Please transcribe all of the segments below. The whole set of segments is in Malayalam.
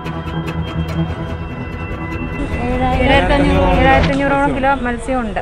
ഏഴായിരത്തി അഞ്ഞൂറ് ഏഴായിരത്തി അഞ്ഞൂറോളം കിലോ മത്സ്യമുണ്ട്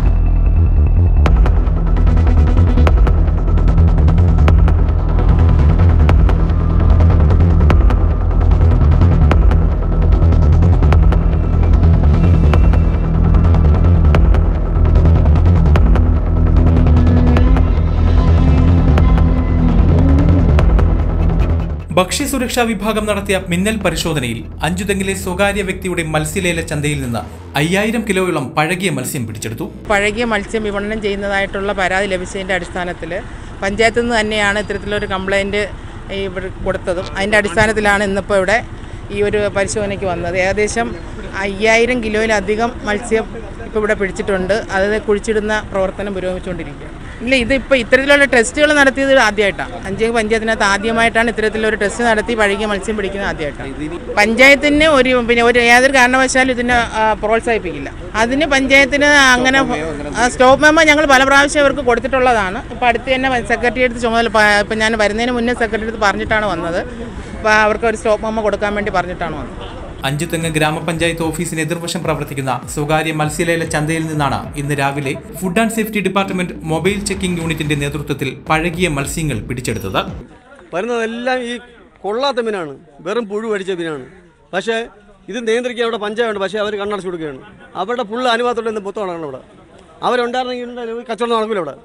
ഭക്ഷ്യസുരക്ഷാ വിഭാഗം നടത്തിയ മിന്നൽ പരിശോധനയിൽ അഞ്ചുതെങ്ങിലെ സ്വകാര്യ വ്യക്തിയുടെ മത്സ്യലേല ചന്തയിൽ നിന്ന് അയ്യായിരം കിലോയോളം പഴകിയ മത്സ്യം പിടിച്ചെടുത്തു പഴകിയ മത്സ്യം വിപണനം ചെയ്യുന്നതായിട്ടുള്ള പരാതി ലഭിച്ചതിൻ്റെ അടിസ്ഥാനത്തിൽ പഞ്ചായത്തിൽ നിന്ന് തന്നെയാണ് ഇത്തരത്തിലൊരു കംപ്ലൈൻറ്റ് ഇവിടെ കൊടുത്തതും അതിൻ്റെ അടിസ്ഥാനത്തിലാണ് ഇന്നിപ്പോൾ ഇവിടെ ഈ ഒരു പരിശോധനയ്ക്ക് വന്നത് ഏകദേശം അയ്യായിരം കിലോയിലധികം മത്സ്യം ഇപ്പോൾ ഇവിടെ പിടിച്ചിട്ടുണ്ട് അത് കുഴിച്ചിടുന്ന പ്രവർത്തനം പുരോഗമിച്ചുകൊണ്ടിരിക്കുകയാണ് ഇല്ല ഇത് ഇപ്പോൾ ഇത്തരത്തിലുള്ള ടെസ്റ്റുകൾ നടത്തിയത് ആദ്യമായിട്ടാണ് അഞ്ചേക്ക് പഞ്ചായത്തിനകത്ത് ആദ്യമായിട്ടാണ് ഇത്തരത്തിലൊരു ടെസ്റ്റ് നടത്തി പഴകിയ മത്സ്യം പിടിക്കുന്നത് ആദ്യമായിട്ടാണ് പഞ്ചായത്തിന് ഒരു പിന്നെ ഒരു യാതൊരു കാരണവശാലും ഇതിനെ ആ, പ്രോത്സാഹിപ്പിക്കില്ല അതിന് പഞ്ചായത്തിന് അങ്ങനെ ആ, സ്റ്റോപ്പ് മെമ്മോ ഞങ്ങൾ പല പ്രാവശ്യം അവർക്ക് കൊടുത്തിട്ടുള്ളതാണ് ഇപ്പോൾ അടുത്ത് തന്നെ സെക്രട്ടറി അടുത്ത് ചുമതല പ- ഇപ്പം ഞാൻ വരുന്നതിന് മുന്നേ സെക്രട്ടറി അടുത്ത് പറഞ്ഞിട്ടാണ് വന്നത് അപ്പോൾ അവർക്ക് ഒരു സ്റ്റോപ്പ് മെമ്മോ കൊടുക്കാൻ വേണ്ടി പറഞ്ഞിട്ടാണ് വന്നത് അഞ്ചുതെങ്ങ് ഗ്രാമപഞ്ചായത്ത് ഓഫീസിന് എതിർവശം പ്രവർത്തിക്കുന്ന സ്വകാര്യ മത്സ്യലേല ചന്തയിൽ നിന്നാണ് ഇന്ന് രാവിലെ food and safety department mobile checking യൂണിറ്റിന്റെ നേതൃത്വത്തിൽ പഴകിയ മത്സ്യങ്ങൾ പിടിച്ചെടുത്തത് വരുന്നതെല്ലാം ഈ കൊള്ളാത്ത മീനാണ് വെറും പുഴു അടിച്ച മീനാണ് പക്ഷേ ഇത് നിയന്ത്രിക്കാൻ അവിടെ പഞ്ചായത്തുണ്ട് പക്ഷേ അവർ കണ്ണടച്ചു കൊടുക്കുകയാണ് അവരുടെ ഫുള്ള് അനുവാദത്തോടെ ഇന്ന് മൊത്തം നടക്കണം ഇവിടെ അവരുണ്ടായിരുന്നെങ്കിൽ ഉണ്ടായിരുന്നു കച്ചവടം നടക്കില്ല ഇവിടെ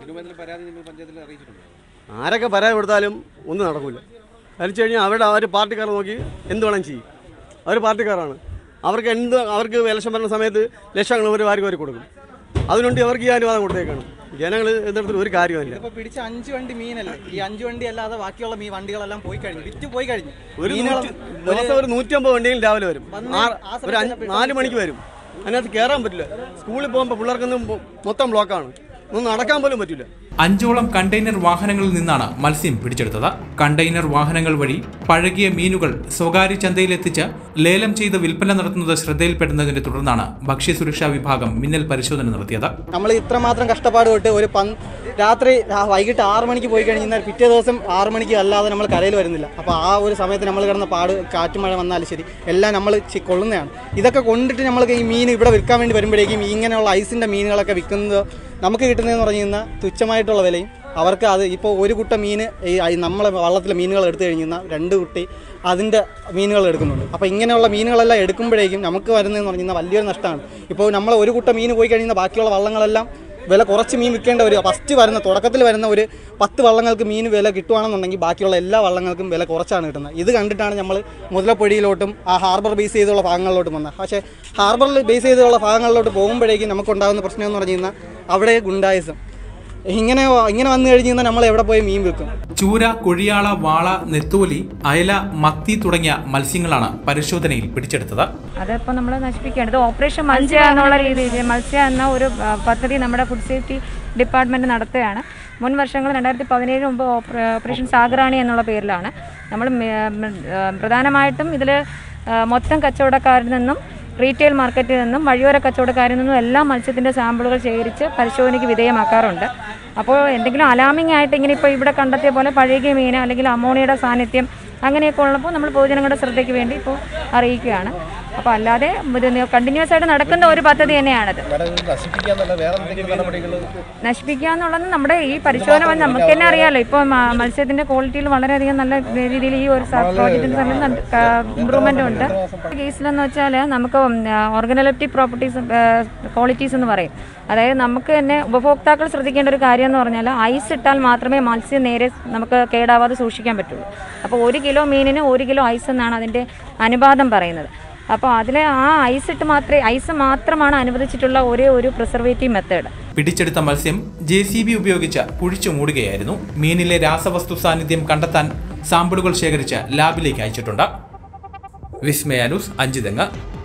ആരൊക്കെ പരാതി കൊടുത്താലും ഒന്നും നടക്കില്ല കളിച്ചു കഴിഞ്ഞാൽ അവരുടെ അവർ പാർട്ടിക്കാരെ നോക്കി എന്ത് വേണം ചെയ്യും അവർ പാർട്ടിക്കാരാണ് അവർക്ക് എന്ത് അവർക്ക് ഇലക്ഷൻ വരുന്ന സമയത്ത് ലക്ഷങ്ങൾ ഒരു വാരി വാരി കൊടുക്കും അതിനുവേണ്ടി അവർക്ക് ഈ അനുവാദം കൊടുത്തേക്കാണ് ജനങ്ങൾ എതിർത്തിട്ട് ഒരു കാര്യമില്ല ഇപ്പൊ പിടിച്ച അഞ്ച് വണ്ടി മീനല്ലേ ഈ അഞ്ച് വണ്ടി അല്ലാതെ ബാക്കിയുള്ള മീൻ വണ്ടികളെല്ലാം പോയി കഴിഞ്ഞു വിറ്റ് പോയി കഴിഞ്ഞു ഒരു മീനുകൾ നൂറ്റി- ദിവസം ഒരു നൂറ്റമ്പത് വണ്ടിയും രാവിലെ വരും വന്ന് ആറ്- ആ സമയത്ത് ഒരു അഞ്ച് തന്നെ നാല് മണിക്ക് വരും അതിനകത്ത് കയറാൻ പറ്റില്ല സ്കൂളിൽ പോകുമ്പോൾ പിള്ളേർക്കൊന്നും മൊ- മൊത്തം ബ്ലോക്കാണ് ഒന്നും നടക്കാൻ പോലും പറ്റില്ല അഞ്ചോളം കണ്ടെയ്നർ വാഹനങ്ങളിൽ നിന്നാണ് മത്സ്യം പിടിച്ചെടുത്തത് കണ്ടെയ്നർ വാഹനങ്ങൾ വഴി പഴകിയ മീനുകൾ സ്വകാര്യ ചന്തയിലെത്തിച്ച് ലേലം ചെയ്ത് വിൽപ്പന നടത്തുന്നത് ശ്രദ്ധയിൽപ്പെടുന്നതിനെ തുടർന്നാണ് ഭക്ഷ്യസുരക്ഷാ വിഭാഗം മിന്നൽ പരിശോധന നടത്തിയത് നമ്മൾ ഇത്രമാത്രം കഷ്ടപ്പാട് തൊട്ട് ഒരു പന്ത് രാത്രി ആ, വൈകിട്ട് ആറ് മണിക്ക് പോയി കഴിഞ്ഞാൽ പിറ്റേ ദിവസം ആറ് മണിക്ക് അല്ലാതെ നമ്മൾ കരയിൽ വരുന്നില്ല അപ്പോൾ ആ ഒരു സമയത്ത് നമ്മൾ കിടന്ന പാട് കാറ്റ് മഴ വന്നാലും ശരി എല്ലാം നമ്മൾ ചി- കൊള്ളുന്നതാണ് ഇതൊക്കെ കൊണ്ടിട്ട് നമ്മൾക്ക് ഈ മീൻ ഇവിടെ വിൽക്കാൻ വേണ്ടി വരുമ്പോഴേക്കും ഇങ്ങനെയുള്ള ഐസിൻ്റെ മീനുകളൊക്കെ വിൽക്കുന്നത് നമുക്ക് കിട്ടുന്നതെന്ന് പറഞ്ഞു കഴിഞ്ഞാൽ തുച്ഛമായിട്ടുള്ള വിലയും അവർക്ക് അത് ഇപ്പോൾ ഒരു കുട്ട മീൻ ഈ ഐ- നമ്മളെ വള്ളത്തിലെ മീനുകൾ എടുത്തു കഴിഞ്ഞാൽ രണ്ട് കുട്ടി അതിൻ്റെ മീനുകൾ എടുക്കുന്നുണ്ട് അപ്പോൾ ഇങ്ങനെയുള്ള മീനുകളെല്ലാം എടുക്കുമ്പോഴേക്കും നമുക്ക് വരുന്നതെന്ന് പറഞ്ഞു കഴിഞ്ഞാൽ വലിയൊരു നഷ്ടമാണ് ഇപ്പോൾ നമ്മൾ ഒരു കുട്ട മീൻ പോയി കഴിഞ്ഞാൽ ബാക്കിയുള്ള വള്ളങ്ങളെല്ലാം വില കുറച്ച് മീൻ വിൽക്കേണ്ട ഒരു ഫസ്റ്റ് വരുന്ന തുടക്കത്തിൽ വരുന്ന ഒരു പത്ത് വള്ളങ്ങൾക്ക് മീൻ വില കിട്ടുവാണെന്നുണ്ടെങ്കിൽ ബാക്കിയുള്ള എല്ലാ വള്ളങ്ങൾക്കും വില കുറച്ചാണ് കിട്ടുന്നത് ഇത് കണ്ടിട്ടാണ് നമ്മൾ മുതലപ്പൊടിയിലോട്ടും ആ ഹാർബർ ബേസ് ചെയ്തുള്ള ഭാഗങ്ങളിലോട്ടും വന്നത് പക്ഷേ ഹാർബറിൽ ബേസ് ചെയ്തുള്ള ഭാഗങ്ങളിലോട്ട് പോകുമ്പോഴേക്കും നമുക്കുണ്ടാകുന്ന പ്രശ്നം എന്ന് പറഞ്ഞു കഴിഞ്ഞാൽ അവിടെ ഗുണ്ടായിസം ഇങ്ങനെ ഇങ്ങനെ വന്നു കഴിഞ്ഞ് കഴിഞ്ഞാൽ നമ്മൾ എവിടെ പോയി മീൻ വിൽക്കും ചൂര കൊഴിയാള വാള നെത്തോലി അയല മത്തി തുടങ്ങിയ മത്സ്യങ്ങളാണ് പരിശോധനയിൽ പിടിച്ചെടുത്തത് അതിപ്പോൾ നമ്മൾ നശിപ്പിക്കേണ്ടത് ഓപ്പറേഷൻ മത്സ്യ എന്നുള്ള രീതിയിൽ മത്സ്യ എന്ന ഒരു ആ, പദ്ധതി നമ്മുടെ ഫുഡ് സേഫ്റ്റി ഡിപ്പാർട്ട്മെൻറ്റ് നടത്തുകയാണ് മുൻ വർഷങ്ങൾ രണ്ടായിരത്തി പതിനേഴ് മുമ്പ് ഓപ്പറ- ഓപ്പറേഷൻ സാഗറാണി എന്നുള്ള പേരിലാണ് നമ്മൾ മെ- മെ- ആ, പ്രധാനമായിട്ടും ഇതിൽ മൊത്തം കച്ചവടക്കാരിൽ നിന്നും റീറ്റെയിൽ മാർക്കറ്റിൽ നിന്നും വഴിയോര കച്ചവടക്കാരിൽ നിന്നും എല്ലാം മത്സ്യത്തിൻ്റെ സാമ്പിളുകൾ ശേഖരിച്ച് പരിശോധനയ്ക്ക് വിധേയമാക്കാറുണ്ട് അപ്പോൾ എന്തെങ്കിലും അലാമിംഗ് ആയിട്ട് ഇങ്ങനെ ഇപ്പോൾ ഇവിടെ കണ്ടെത്തിയ പോലെ പഴകിയ മീൻ അല്ലെങ്കിൽ അമോണിയയുടെ സാന്നിധ്യം അങ്ങനെയൊക്കെ ഉള്ളപ്പോൾ നമ്മൾ പൊതുജനങ്ങളുടെ ശ്രദ്ധയ്ക്ക് വേണ്ടി ഇപ്പോൾ അറിയിക്കുകയാണ് അപ്പോൾ അല്ലാതെ കണ്ടിന്യൂസ് ആയിട്ട് നടക്കുന്ന ഒരു പദ്ധതി തന്നെയാണത് നശിപ്പിക്കുക എന്നുള്ളത് നമ്മുടെ ഈ പരിശോധന വന്ന് നമുക്ക് തന്നെ അറിയാമല്ലോ ഇപ്പോൾ മ- മത്സ്യത്തിന്റെ ക്വാളിറ്റിയിൽ വളരെയധികം നല്ല രീതിയിൽ ഈ ഒരു പ്രോജക്റ്റിന് നല്ല ഇമ്പ്രൂവ്മെന്റ് ഉണ്ട് കേസിലെന്ന് വെച്ചാൽ നമുക്ക് ഓർഗനലപ്റ്റിക് പ്രോപ്പർട്ടീസ് ക്വാളിറ്റീസ് എന്ന് പറയും അതായത് നമുക്ക് തന്നെ ഉപഭോക്താക്കൾ ശ്രദ്ധിക്കേണ്ട ഒരു കാര്യം എന്ന് പറഞ്ഞാൽ ഐസ് ഇട്ടാൽ മാത്രമേ മത്സ്യം നേരെ നമുക്ക് കേടാവാതെ സൂക്ഷിക്കാൻ പറ്റുള്ളൂ അപ്പോൾ ഒരു കിലോ മീനിന് ഒരു കിലോ ഐസ് എന്നാണ് അതിൻ്റെ അനുപാതം പറയുന്നത് അപ്പോൾ അതിലെ ആ ഐസ് ഇട്ട് മാത്രമേ ഐസ് മാത്രമാണ് അനുവദിച്ചിട്ടുള്ള ഒരേ ഒരു പ്രിസർവേറ്റീവ് മെത്തേഡ് പിടിച്ചെടുത്ത മത്സ്യം ജെ സി ബി ഉപയോഗിച്ച് കുഴിച്ചു മൂടുകയായിരുന്നു മീനിലെ രാസവസ്തു സാന്നിധ്യം കണ്ടെത്താൻ സാമ്പിളുകൾ ശേഖരിച്ച് ലാബിലേക്ക് അയച്ചിട്ടുണ്ട് വിസ്മയാനൂസ് അഞ്ചുതെങ്ങ്